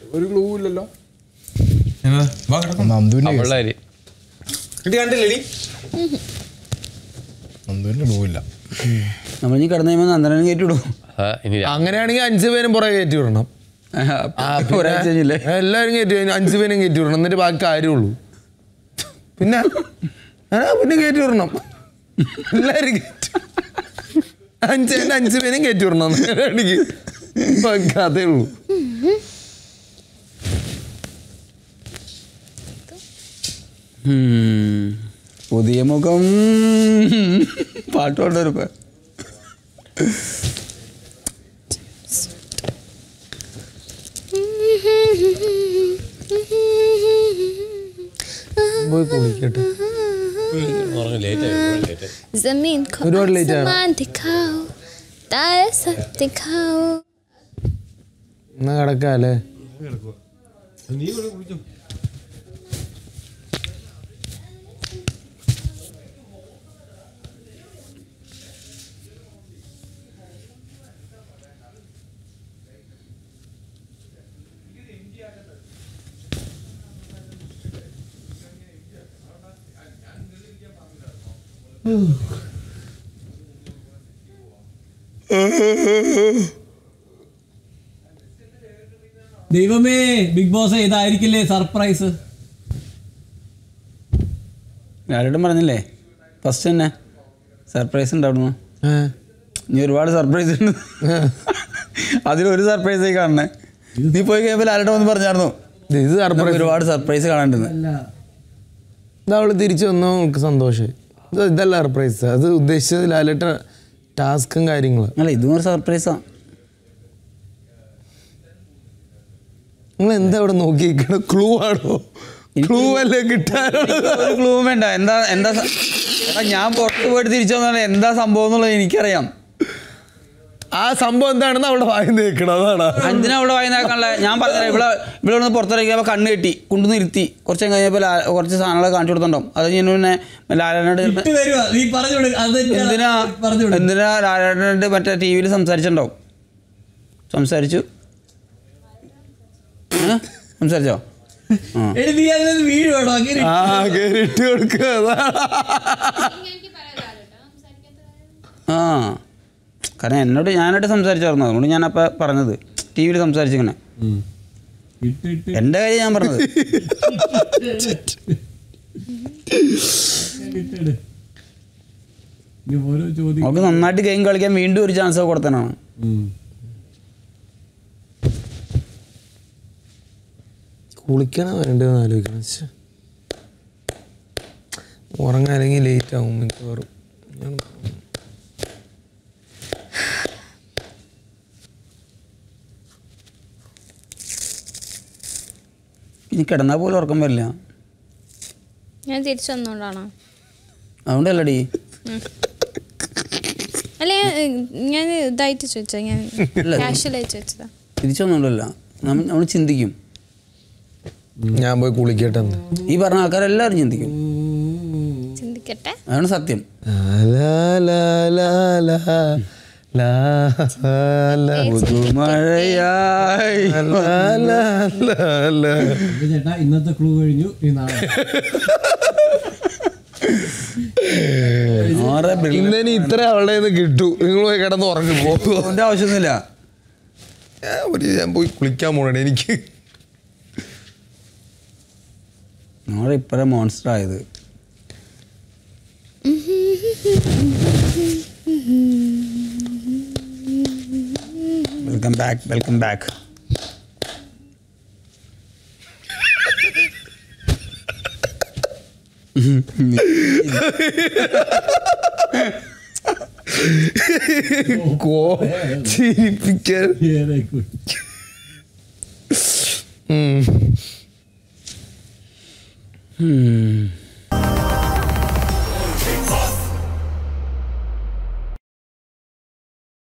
ഒരു ക്ലൂ ഇല്ലല്ലോ വാ കിടക്കാം നന്ദുവിന്റെ case. അവളുടെ കാര്യം കിട്ടി കണ്ടില്ലേടി നന്ദുവിന്റെ ക്ലൂ ഇല്ല നമ്മൾ ഇനി കിടന്നു കഴിയുമ്പോൾ നന്ദനം കയറ്റിവിടും ആ, ഇനി രാ- അങ്ങനെയാണെങ്കിൽ അഞ്ച് പേരും പുറകെ കയറ്റി വിടണം ഒരാഴ്ച കഴിഞ്ഞില്ലേ എല്ലാവരും കയറ്റി കഴിഞ്ഞ് അഞ്ച് പേരും കയറ്റി വിടണം എന്നിട്ട് ബാക്കി കാര്യമുള്ളൂ പിന്നെ ആ, പിന്നെ കയറ്റി വിടണം എല്ലാവരും കയറ്റി അഞ്ച് പേരും അഞ്ച് പേരും കയറ്റി വിടണം എനിക്ക് ബാക്കി അതേ ഉള്ളൂ ഉം. പുതിയ മുഖം പാട്ട് കൊണ്ടുവരും പോയി കുളിക്കട്ടെ ഉറങ്ങ് late ആയി, ഒരുപാട് late ആയി. जमीन को ഒരുപാട് late ആണോ? आसमान दिखाओ तारे सब दिखाओ എന്നാ കിടക്കാല്ലേ ദൈവമേ ബിഗ് ബോസ് ഇതായിരിക്കില്ലേ സർപ്രൈസ് ആരോടും പറഞ്ഞില്ലേ ഫസ്റ്റ് തന്നെ സർപ്രൈസ് ഉണ്ട് അവിടുന്ന് നീ ഒരുപാട് സർപ്രൈസ് ഉണ്ട് അതിലൊരു സർപ്രൈസ് കാണണേ നീ പോയി കഴിയുമ്പോൾ ആരുടെ വന്ന് പറഞ്ഞായിരുന്നു ഇത് നമുക്ക് സർപ്രൈസ് ഒരുപാട് സർപ്രൈസ് കാണാണ്ടെന്ന് ഇത് അവള് തിരിച്ചു വന്നോ നമുക്ക് സന്തോഷമായി ഇത് ഇതല്ല സർപ്രൈസ് അത് ഉദ്ദേശിച്ചത് ലാലേട്ട ടാസ്കും കാര്യങ്ങളും അല്ല ഇതും ഒരു സർപ്രൈസാ നിങ്ങൾ എന്താ ഇവിടെ നോക്കിയിരിക്കണ ക്ലൂ ആണോ ക്ലൂ അല്ലേ കിട്ടാനുള്ളത് ഒരു ക്ലൂ വേണ്ട എന്താ എന്താ സ- എടാ ഞാൻ പുറത്ത് പോയിട്ട് തിരിച്ചു വന്നാൽ എന്താ സംഭവം എന്നുള്ളത് എനിക്കറിയാം ആ സംഭവം എന്താണെന്ന് അവിടെ വായി നിൽക്കണം അതാണ് എന്തിനാ അവിടെ വായനാക്കാനുള്ള ഞാൻ പറഞ്ഞത് ഇവിടെ ഇവിടെ ഒന്ന് പുറത്തിറങ്ങിയപ്പോൾ കണ്ണ് കെട്ടി കൊണ്ടുവന്ന് ഇരുത്തി കുറച്ച് നേരം കഴിഞ്ഞപ്പോൾ ലാ- കുറച്ച് സാധനങ്ങൾ കാണിച്ചു കൊടുത്തിട്ടുണ്ടാവും അത് ഞാൻ പിന്നെ ലാലേട്ടനോട് ചിലപ്പോൾ ഇട്ട് തരുവാ നീ പറഞ്ഞു വിട് അത് തന്നെയാ. എന്തിനാ പറഞ്ഞു വിട് എന്തിനാ ലാലേട്ടനോട് മറ്റേ ടി വിയിൽ സംസാരിച്ചിട്ടുണ്ടാവും സംസാരിച്ചു ഏ? സംസാരിച്ചോ ആ എടി നീ അതിനകത്ത് വീഴുവാണോ അങ്ങനെ ആ കേറിട്ട് കൊടുക്കുക അതാണ് ആ കാരണം എന്നോട് ഞാനായിട്ട് സംസാരിച്ചായിരുന്നു അതുകൊണ്ട് ഞാനപ്പോൾ പറഞ്ഞത് ടി വിയിൽ സംസാരിച്ചിങ്ങനെ ഇട്ട് ഇട്ട് എൻ്റെ കാര്യം ഞാൻ പറഞ്ഞത് ഇട്ടിട് ഇനി ഓരോ ചോദ്യം നമുക്ക് നന്നായിട്ട് ഗെയിം കളിക്കാൻ വീണ്ടും ഒരു ചാൻസ് കൊടുത്തനാണ് ഉം. കുളിക്കണോ വേണ്ടതെന്ന് ആലോചിക്കണം ശ്ശെ. ഉറങ്ങാൻ അല്ലെങ്കിൽ ലേറ്റ് ആവും മിക്കവാറും ഞാൻ ഇനി കിടന്നാൽ പോലും ഉറക്കം വരില്ല ഞാൻ തിരിച്ചു വന്നോണ്ടാണോ അതുകൊണ്ടല്ലടി അല്ല ഞാൻ ഞാൻ ഇതായിട്ട് ചോദിച്ചോ ഞാൻ കാഷ്വലായിട്ട് ചോദിച്ചതാ തിരിച്ചു വന്നുകൊണ്ടല്ല നമ്മൾ നമ്മൾ ചിന്തിക്കും ഞാൻ പോയി കുളിക്കട്ടെ എന്ന് ഈ പറഞ്ഞ ആൾക്കാരെല്ലാവരും ചിന്തിക്കും ചിന്തിക്കട്ടെ അതാണ് സത്യം ലാ, ലാ, ലാ, ലാ, ലാ, ലാ, പുതുമഴയായി ലാ, ലാ, ലാ, ലാ. ഇത് ചേട്ടാ ഇന്നത്തെ ക്ലൂ കഴിഞ്ഞു ഈ നാളെ ആരെ ഇന്നലെ ഇത്ര അവളുടെ നിന്ന് കിട്ടു നിങ്ങൾ പോയി കിടന്ന് ഉറങ്ങി പോകും ബില്ലിന്റെ ആവശ്യമൊന്നുമില്ല ഞാൻ പോയി കുളിക്കാൻ പോകണേ എനിക്ക് നമ്മുടെ ഇപ്പോഴേ മോൺസ്റ്റർ ആയത് വെൽക്കം ബാക്ക് വെൽക്കം ബാക്ക് കോ ചിരിപ്പിക്കാൻ Very good. ഉം. ഉം.